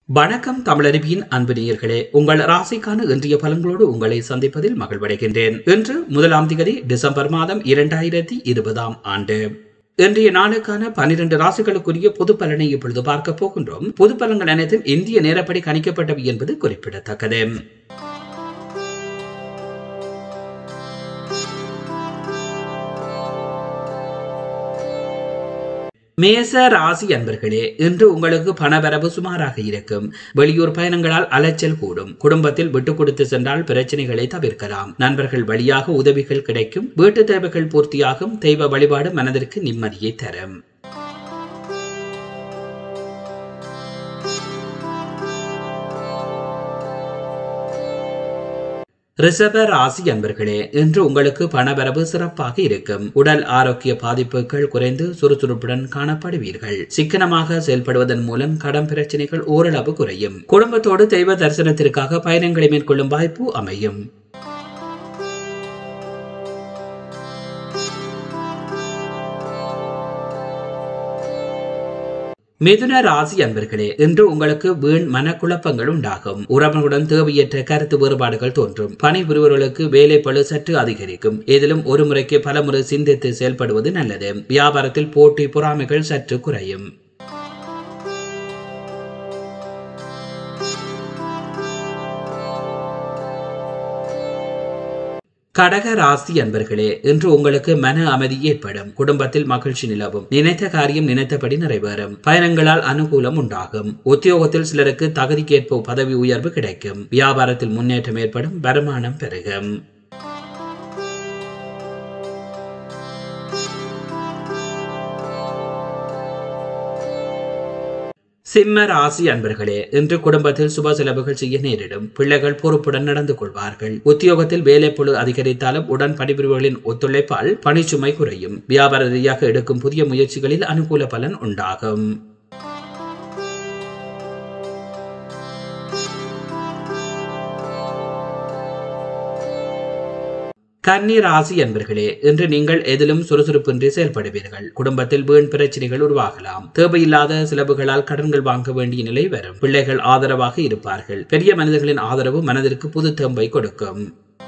வணக்கம் தமிழருவியின் அன்பு நேயர்களே உங்கள் ராசிக்கான இன்றைய பலன்களோடு உங்களை சந்திப்பதில் மகிழ்வடைகின்றேன் இன்று முதலாம் திகதி டிசம்பர் மாதம் இரண்டாயிரத்தி இருபதாம் ஆண்டு இன்றைய நாளுக்கான பனிரெண்டு ராசிகளுக்குரிய பொது பலனை இப்பொழுது பார்க்க போகின்றோம் பொது பலன்கள் அனைத்தும் இந்திய நேரப்படி கணிக்கப்பட்டவை என்பது குறிப்பிடத்தக்கது மேச ராசி அன்பர்களே இன்று உங்களுக்கு பணவரவு சுமாராக இருக்கும் வெளியூர் பயணங்களால் அலைச்சல் கூடும் குடும்பத்தில் விட்டு கொடுத்து சென்றால் பிரச்சனைகளை தவிர்க்கலாம் நண்பர்கள் வழியாக உதவிகள் கிடைக்கும் வீட்டு தேவைகள் பூர்த்தியாகும் தெய்வ வழிபாடு மனதிற்கு நிம்மதியை தரும் ரிஷப ராசி அன்பர்களே இன்று உங்களுக்கு பணவரவு சிறப்பாக இருக்கும் உடல் ஆரோக்கிய பாதிப்புகள் குறைந்து சுறுசுறுப்புடன் காணப்படுவீர்கள் சிக்கனமாக செயல்படுவதன் மூலம் கடன் பிரச்சனைகள் ஓரளவு குறையும் குடும்பத்தோடு தெய்வ தரிசனத்திற்காக பயணங்களை மேற்கொள்ளும் வாய்ப்பு அமையும் மிதுன ராசி அன்பர்களே இன்று உங்களுக்கு வீண் மனக்குழப்பங்கள் உண்டாகும் உறவுடன் தேவையற்ற கருத்து வேறுபாடுகள் தோன்றும் பணிபுரிவர்களுக்கு வேலை பழு சற்று அதிகரிக்கும் இதிலும் ஒரு முறைக்கு பல முறை சிந்தித்து செயல்படுவது நல்லது வியாபாரத்தில் போட்டி பொறாமைகள் சற்று குறையும் கடக ராசி அன்பர்களே இன்று உங்களுக்கு மன அமைதி ஏற்படும் குடும்பத்தில் மகிழ்ச்சி நிலவும் நினைத்த காரியம் நினைத்தபடி நிறைவேறும் பயணங்களால் அனுகூலம் உண்டாகும் உத்தியோகத்தில் சிலருக்கு தகுதிக்கேற்ப பதவி உயர்வு கிடைக்கும் வியாபாரத்தில் முன்னேற்றம் ஏற்படும் வருமானம் பெருகும் சிம்ம ராசி அன்பர்களே இன்று குடும்பத்தில் சுப செலவுகள் செய்ய நேரிடும் பிள்ளைகள் பொறுப்புடன் நடந்து கொள்வார்கள் உத்தியோகத்தில் வேலைப்பொழு அதிகரித்தாலும் உடன் பணிபுரிவுகளின் ஒத்துழைப்பால் பணிச்சுமை குறையும் வியாபார ரீதியாக எடுக்கும் புதிய முயற்சிகளில் அனுகூல பலன் உண்டாகும் கன்னி ராசி என்பர்களே இன்று நீங்கள் எதிலும் சுறுசுறுப்பின்றி செயல்படுவீர்கள் குடும்பத்தில் வீண் பிரச்சனைகள் உருவாகலாம் தேவையில்லாத செலவுகளால் கடன்கள் வாங்க வேண்டிய நிலை வரும் பிள்ளைகள் ஆதரவாக இருப்பார்கள் பெரிய மனிதர்களின் ஆதரவு மனதிற்கு புது தெம்பை கொடுக்கும்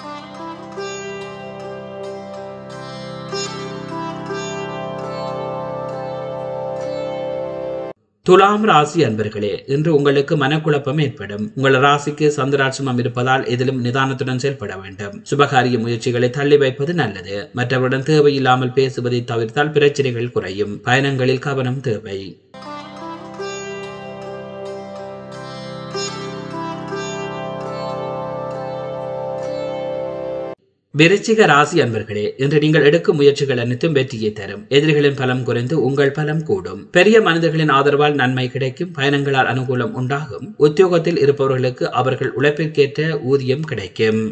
துலாம் ராசி அன்பர்களே இன்று உங்களுக்கு மனக்குழப்பம் ஏற்படும் உங்கள் ராசிக்கு சந்திராட்சமம் இருப்பதால் எதிலும் நிதானத்துடன் செயல்பட வேண்டும் சுபகாரிய முயற்சிகளை தள்ளி வைப்பது நல்லது மற்றவருடன் தேவையில்லாமல் பேசுவதை தவிர்த்தால் பிரச்சனைகள் குறையும் பயணங்களில் கவனம் தேவை விருச்சிக ராசி அன்பர்களே இன்று நீங்கள் எடுக்கும் முயற்சிகள் அனைத்தும் வெற்றியை தரும் எதிரிகளின் பலம் குறைந்து உங்கள் பலம் கூடும் பெரிய மனிதர்களின் ஆதரவால் நன்மை கிடைக்கும் பயணங்களால் அனுகூலம் உண்டாகும் உத்தியோகத்தில் இருப்பவர்களுக்கு அவர்கள் உழைப்பிற்கேற்ற ஊதியம் கிடைக்கும்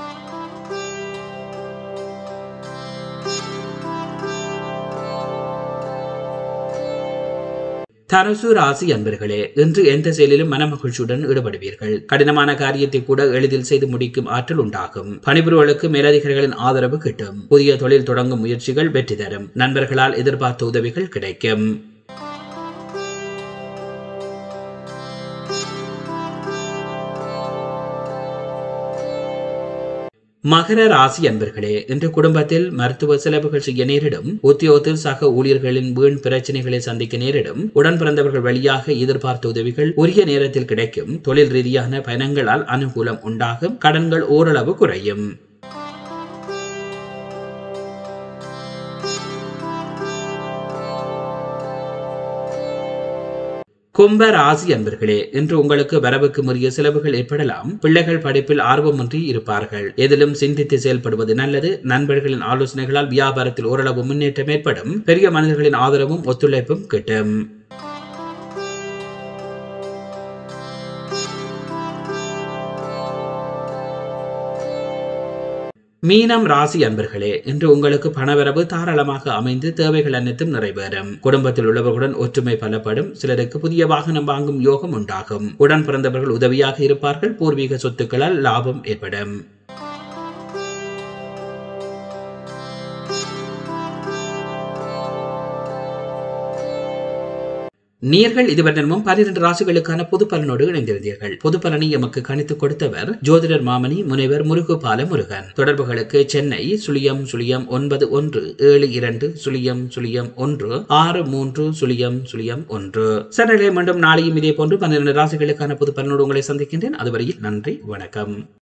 தனுசு ராசி அன்பர்களே இன்று எந்த செயலிலும் மனமகிழ்ச்சியுடன் ஈடுபடுவீர்கள் கடினமான காரியத்தை கூட எளிதில் செய்து முடிக்கும் ஆற்றல் உண்டாகும் பணிபுரிவுகளுக்கு மேலதிகாரிகளின் ஆதரவு கிட்டும் புதிய தொழில் தொடங்கும் முயற்சிகள் வெற்றி தரும் நண்பர்களால் எதிர்பார்த்த உதவிகள் கிடைக்கும் மகர ராசி அன்பர்களே இன்று குடும்பத்தில் மருத்துவ செலவுகள் செய்ய நேரிடும் உத்தியோகத்தில் சக ஊழியர்களின் வீண் பிரச்சனைகளை சந்திக்க நேரிடும் உடன் பிறந்தவர்கள் வழியாக எதிர்பார்த்த உதவிகள் உரிய நேரத்தில் கிடைக்கும் தொழில் ரீதியான பயணங்களால் அனுகூலம் உண்டாகும் கடன்கள் ஓரளவு குறையும் கும்ப ராசி அன்பர்களே இன்று உங்களுக்கு வரவுக்கு முறிய செலவுகள் ஏற்படலாம் பிள்ளைகள் படிப்பில் ஆர்வமின்றி இருப்பார்கள் எதிலும் சிந்தித்து செயல்படுவது நல்லது நண்பர்களின் ஆலோசனைகளால் வியாபாரத்தில் ஓரளவு முன்னேற்றம் ஏற்படும் பெரிய மனிதர்களின் ஆதரவும் ஒத்துழைப்பும் கிட்டும் மீனம் ராசி அன்பர்களே இன்று உங்களுக்கு பணவரவு தாராளமாக அமைந்து தேவைகள் அனைத்தும் நிறைவேறும் குடும்பத்தில் உள்ளவர்களுடன் ஒற்றுமை பலப்படும் சிலருக்கு புதிய வாகனம் வாங்கும் யோகம் உண்டாகும் உடன் பிறந்தவர்கள் உதவியாக இருப்பார்கள் பூர்வீக சொத்துக்களால் லாபம் ஏற்படும் நீர்கள் இதுவரைமும் பன்னிரண்டு ராசிகளுக்கான பொது பலனோடு இணைந்திருந்தீர்கள் பொது பலனை எமக்கு கணித்துக் கொடுத்தவர் ஜோதிடர் மாமணி முனைவர் முருகுபால முருகன் தொடர்புகளுக்கு சென்னை சுழியம் சுழியம் ஒன்பது ஒன்று ஏழு இரண்டு சுழியம் சுழியம் ஒன்று ஆறு மூன்று சுழியம் சுழியம் ஒன்று சனலே மீண்டும் நாளையும் இதே போன்று பன்னிரண்டு ராசிகளுக்கான பொது பலனோடு உங்களை சந்திக்கின்றேன் அதுவரையில் நன்றி வணக்கம்